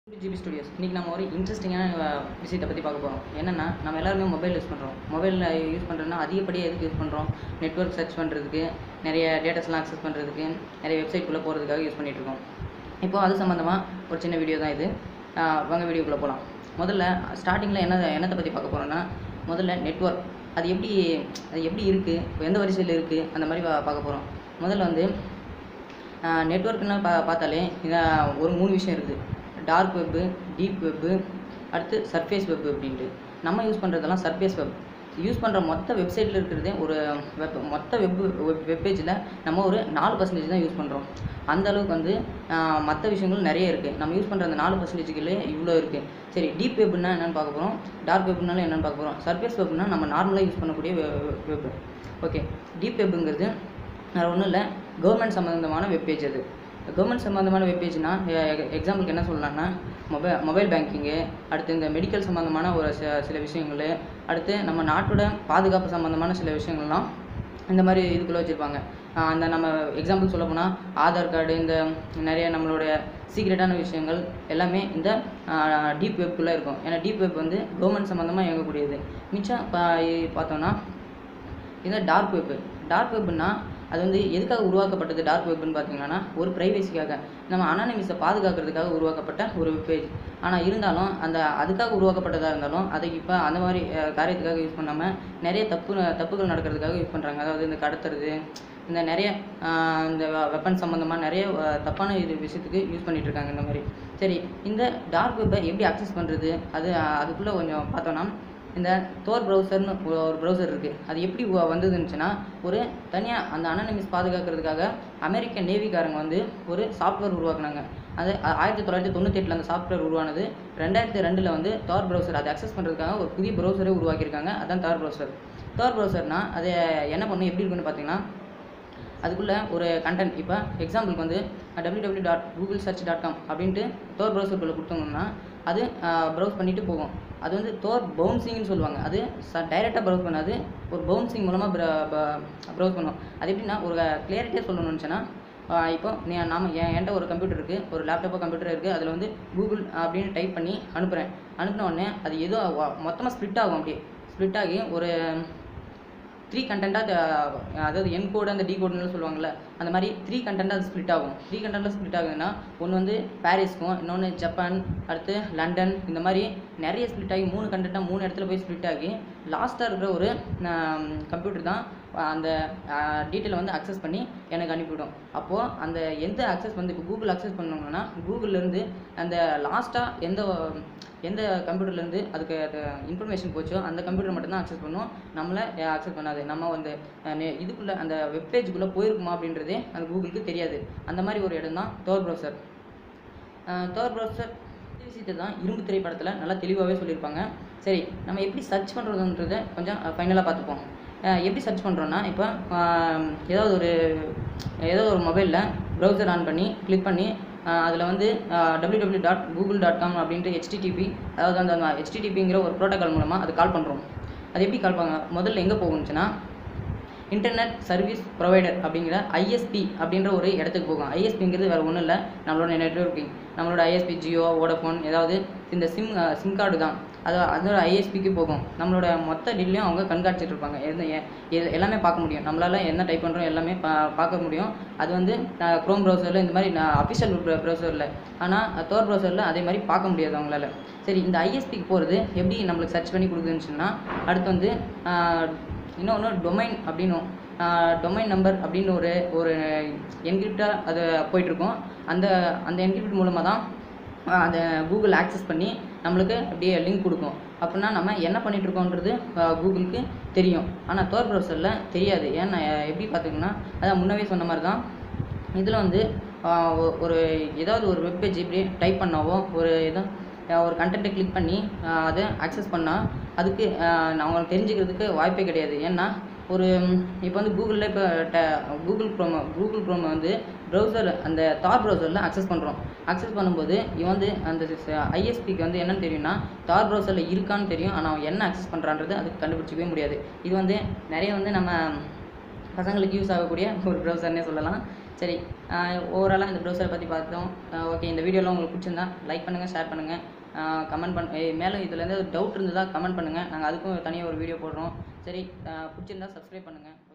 GB studios இன்றைக்கி நம்ம ஒரு இன்ட்ரெஸ்டிங்கான விஷயத்தை பற்றி பார்க்க போகிறோம் என்னென்னா நம்ம எல்லாருமே மொபைல் யூஸ் பண்ணுறோம் மொபைலில் யூஸ் பண்ணுறோன்னா அதிகப்படியாக எதுக்கு யூஸ் பண்ணுறோம் நெட்ஒர்க் சர்ச் பண்ணுறதுக்கு நிறைய டேட்டாஸ்லாம் அக்சஸ் பண்ணுறதுக்கு நிறைய வெப்சைட்குள்ளே போகிறதுக்காக யூஸ் பண்ணிகிட்டு இருக்கோம் இப்போது அது சம்மந்தமாக ஒரு சின்ன வீடியோ தான் இது ஆஹ் வாங்க வீடியோக்குள்ளே போகலாம் முதல்ல ஸ்டார்டிங்கில் என்ன என்னத்தை பற்றி பார்க்க போகிறோன்னா முதல்ல நெட்ஒர்க் அது எப்படி அது எப்படி இருக்குது எந்த வரிசையில் இருக்குது அந்த மாதிரி பா- பார்க்க போகிறோம் முதல்ல வந்து நெட்ஒர்க்னு பா பார்த்தாலே இதை ஒரு மூணு விஷயம் இருக்குது டார்க் வெப்பு டீப் வெப்பு அடுத்து சர்ஃபேஸ் வெப் அப்படின்ட்டு நம்ம யூஸ் பண்ணுறதெல்லாம் சர்ஃபேஸ் வெப் யூஸ் பண்ணுற மொத்த வெப்சைட்டில் இருக்கிறதே ஒரு வெப் மொத்த வெப் வெப் பேஜில் நம்ம ஒரு நாலு பர்சன்டேஜ் தான் யூஸ் பண்ணுறோம் அந்த அளவுக்கு வந்து மற்ற விஷயங்கள் நிறைய இருக்குது நம்ம யூஸ் பண்ணுற அந்த நாலு பர்சன்டேஜுக்குள்ளே இவ்வளோ இருக்குது சரி டீப் வெப்னா என்னென்னு பார்க்க போகிறோம் டார்க் வெப்னாலும் என்னென்னு பார்க்க போகிறோம் சர்ஃபேஸ் வெப்னா நம்ம நார்மலாக யூஸ் பண்ணக்கூடிய வெப் ஓகே டீப் வெப்புங்கிறது வேறு ஒன்றும் இல்லை கவர்மெண்ட் சம்மந்தமான வெப்பேஜ் அது கவர்மெண்ட் சம்மந்தமான வெப்பேஜ்னா எக்ஸாம்பிளுக்கு என்ன சொல்லலாம்னா மொபைல் மொபைல் பேங்கிங்கு அடுத்து இந்த மெடிக்கல் சம்மந்தமான ஒரு சில சில விஷயங்கள் அடுத்து நம்ம நாட்டோட பாதுகாப்பு சம்மந்தமான சில விஷயங்கள்லாம் இந்த மாதிரி இதுக்குள்ளே வச்சுருப்பாங்க அந்த நம்ம எக்ஸாம்பிள் சொல்ல போனால் ஆதார் கார்டு இந்த நிறைய நம்மளுடைய சீக்ரெட்டான விஷயங்கள் எல்லாமே இந்த டீப் வெப்குள்ளே இருக்கும் ஏன்னா டீப் வெப் வந்து கவர்மெண்ட் சம்மந்தமாக இயங்கக்கூடியது மிச்சம் பா பார்த்தோன்னா இது டார்க் வெப் டார்க் வெப்னா அது வந்து எதுக்காக உருவாக்கப்பட்டது டார்க் வெப்னு பார்த்தீங்கன்னா ஒரு ப்ரைவசிக்காக நம்ம அனானிமிஸை பாதுகாக்கிறதுக்காக உருவாக்கப்பட்ட ஒரு வெப்பேஜ் ஆனால் இருந்தாலும் அந்த அதுக்காக உருவாக்கப்பட்டதாக இருந்தாலும் அதை இப்போ அந்த மாதிரி அஹ், காரியத்துக்காக யூஸ் பண்ணாமல் நிறைய தப்பு தப்புகள் நடக்கிறதுக்காக யூஸ் பண்ணுறாங்க அதாவது இந்த கடத்துறது இந்த நிறைய ஆஹ், இந்த வெப்பன் சம்மந்தமாக நிறைய அஹ், தப்பான இது விஷயத்துக்கு யூஸ் பண்ணிட்டு இருக்காங்க இந்த மாதிரி சரி இந்த டார்க் வெப்பை எப்படி அக்சஸ் பண்ணுறது அது அதுக்குள்ளே கொஞ்சம் பார்த்தோன்னா இந்த தோர் ப்ரௌசர்னு ஒரு ப்ரௌசர் இருக்குது அது எப்படி வ- வந்ததுன்னுச்சுன்னா ஒரு தனியாக அந்த அனானிமிஸ் பாதுகாக்கிறதுக்காக அமெரிக்க நேவிக்காரங்க வந்து ஒரு சாஃப்ட்வேர் உருவாக்குனாங்க அது ஆ- ஆயிரத்தி தொள்ளாயிரத்தி தொண்ணூத்தெட்டில் அந்த சாஃப்ட்வேர் உருவானது ரெண்டாயிரத்தி ரெண்டில் வந்து தார் ப்ரௌசர் அதை அக்சஸ் பண்ணுறதுக்காக ஒரு புதிய ப்ரௌசரே உருவாக்கியிருக்காங்க அதான் தார் ப்ரௌசர் தார் ப்ரௌசர்னால் அது என்ன பண்ணும் எப்படி இருக்குன்னு பார்த்தீங்கன்னா அதுக்குள்ளே ஒரு கண்டென்ட் இப்போ எக்ஸாம்பிளுக்கு வந்து W W dot Google search dot com அப்படின்ட்டு தோர் ப்ரௌசருக்குள்ளே கொடுத்தோம்னா அது ப்ரௌஸ் பண்ணிட்டு போகும் அது வந்து தோர் பவுன்சிங்னு சொல்லுவாங்க அது ச டைரெக்டாக ப்ரௌஸ் பண்ணாது ஒரு பவுன்சிங் மூலமாக ப்ரௌஸ் பண்ணும் அது எப்படின்னா ஒரு கிளியரிட்டியாக சொல்லணும்னு இருந்துச்சுன்னா ஆஹ் இப்போ நீ நாம என் என்கிட்ட ஒரு கம்ப்யூட்டர் இருக்குது ஒரு லேப்டாப்போ கம்ப்யூட்டர் இருக்குது அதில் வந்து கூகுள் அப்படின்னு டைப் பண்ணி அனுப்புகிறேன் அனுப்பின உடனே அது ஏதோ மொத்தமாக ஸ்ப்ளிட் ஆகும் அப்படியே ஸ்ப்ளிட் ஆகி ஒரு த்ரீ கண்டென்ட்டாக அதாவது என் கோடு அந்த டி கோடுன்னு சொல்லுவாங்கள்ல அந்த மாதிரி த்ரீ கண்டென்ட்டாக அது ஸ்ப்ளிட் ஆகும் த்ரீ கண்டென்ட்டாக ஸ்ப்ளிட் ஆகுதுன்னா ஒன்று வந்து பாரிஸ்க்கும் இன்னொன்று ஜப்பான் அடுத்து லண்டன் இந்த மாதிரி நிறைய ஸ்ப்ளிட் ஆகி மூணு கண்டென்ட்டாக மூணு இடத்துல போய் ஸ்ப்ளிட் ஆகி லாஸ்ட்டாக இருக்கிற ஒரு கம்ப்யூட்டர் தான் அந்த டீட்டெயில் வந்து அக்சஸ் பண்ணி எனக்கு அனுப்பிவிடும் அப்போது அந்த எந்த அக்சஸ் வந்து இப்போ கூகுள் அக்சஸ் பண்ணணும்னா கூகுள்லேருந்து அந்த லாஸ்ட்டாக எந்த எந்த கம்ப்யூட்டர்லேருந்து அதுக்கு இன்ஃபர்மேஷன் போச்சோ அந்த கம்ப்யூட்டர் மட்டும்தான் அக்சஸ் பண்ணும் நம்மளை அக்சஸ் பண்ணாது நம்ம வந்து அஹ், நெ- இதுக்குள்ளே அந்த வெப்பேஜுக்குள்ளே போயிருக்குமா அப்படின்றதே அந்த கூகுளுக்கு தெரியாது அந்த மாதிரி ஒரு இடம் தான் தோர் ப்ரௌசர் தோர் ப்ரௌசர் விஷயத்தை தான் இரும்பு திரைப்படத்தில் நல்லா தெளிவாகவே சொல்லியிருப்பாங்க சரி நம்ம எப்படி சர்ச் பண்ணுறதுன்றதை கொஞ்சம் ஃபைனலாக பார்த்துப்போம் அஹ் எப்படி சர்ச் பண்ணுறோன்னா இப்போ ஆஹ் ஏதாவது ஒரு ஏதோ ஒரு மொபைலில் ப்ரௌசர் ஆன் பண்ணி கிளிக் பண்ணி அதில் வந்து W W dot Google dot com அப்படின்ட்டு ஹெச்டிடிபி அதாவது அந்த ஹெச்டிடிபிங்கிற ஒரு ப்ரோட்டோகால் மூலமாக அது கால் பண்ணுறோம் அது எப்படி கால் பண்ண முதல்ல எங்கே போகுச்சுன்னா இன்டர்நெட் சர்வீஸ் ப்ரொவைடர் அப்படிங்கிற ஐஎஸ்பி அப்படின்ற ஒரு இடத்துக்கு போகும் ஐஎஸ்பிங்கிறது வேறு ஒன்றும் இல்லை நம்மளோட நெட்ஒர்க்கிங் நம்மளோட ஐஎஸ்பி ஜியோ வோடஃபோன் ஏதாவது இந்த சிம் சிம் கார்டு தான் அது அதோட ஐஎஸ்பிக்கு போகும் நம்மளோட மொத்த டீல்லையும் அவங்க கண்காட்சிட்டு இருப்பாங்க எந்த எ- எ- எல்லாமே பார்க்க முடியும் நம்மளால என்ன டைப் பண்ணுறோம் எல்லாமே பா பார்க்க முடியும் அது வந்து க்ரோம் ப்ரௌசரில் இந்த மாதிரி அஃபிஷியல் ப்ரௌசரில் ஆனால் தோர் ப்ரௌசரில் அதே மாதிரி பார்க்க முடியாது அவங்களால சரி இந்த ஐஎஸ்பிக்கு போகிறது எப்படி நம்மளுக்கு சர்ச் பண்ணி கொடுக்குதுன்னு சொன்னால் அடுத்து வந்து ஆஹ், இன்னொன்று டொமைன் அப்படின்னும் டொமைன் நம்பர் அப்படின்னு ஒரு ஒரு என்கிரிப்டாக அது போயிட்டுருக்கோம் அந்த அந்த என்கிரிப்ட் மூலமாக தான் ஆஹ், அந்த கூகுள் ஆக்சஸ் பண்ணி நம்மளுக்கு அப்படியே லிங்க் கொடுக்கும் அப்படின்னா நம்ம என்ன பண்ணிட்டு இருக்கோன்றது ஆஹ், கூகுளுக்கு தெரியும் ஆனால் தோர் ப்ரௌசரில் தெரியாது ஏன்னா அஹ், எப்படி பார்த்திங்கன்னா அதான் முன்னவே சொன்ன மாதிரி தான் இதில் வந்து ஆஹ், ஒ- ஒரு ஏதாவது ஒரு வெப்பேஜ் இப்படி டைப் பண்ணாவோ ஒரு ஏதோ அஹ் ஒரு கண்டென்ட்டை கிளிக் பண்ணி அஹ் அதை அக்சஸ் பண்ணால் அதுக்கு அஹ் அவங்களுக்கு தெரிஞ்சுக்கிறதுக்கு வாய்ப்பே கிடையாது ஏன்னா ஒரு இப்போ வந்து கூகுளில் இப்போ the Google Chrome Google Chrome வந்து ப்ரௌசர் அந்த தார் ப்ரௌசரில் அக்சஸ் பண்ணுறோம் அக்சஸ் பண்ணும்போது இவன் வந்து அந்த ஐஎஸ்பிக்கு வந்து என்னன்னு தெரியும்னா தார் ப்ரௌசரில் இருக்கான்னு தெரியும் ஆனால் அவன் என்ன அக்சஸ் பண்ணுறான்றது அதுக்கு கண்டுபிடிச்சிக்கவே முடியாது இது வந்து நிறைய வந்து நம்ம பசங்களுக்கு யூஸ் ஆகக்கூடிய ஒரு ப்ரௌசர்னே சொல்லலாம் சரி ஓவராலாக இந்த ப்ரௌசரை பற்றி பார்த்தோம் ஓகே இந்த வீடியோலாம் உங்களுக்கு பிடிச்சிருந்தா லைக் பண்ணுங்கள் ஷேர் பண்ணுங்கள் கமெண்ட் பண்ண ஏய், மேலும் இதுலேருந்து டவுட் இருந்ததா கமெண்ட் பண்ணுங்கள் நாங்கள் அதுக்கும் தனியாக ஒரு வீடியோ போடுறோம் சரி அஹ் பிடிச்சிருந்தா சப்ஸ்கிரைப் பண்ணுங்கள்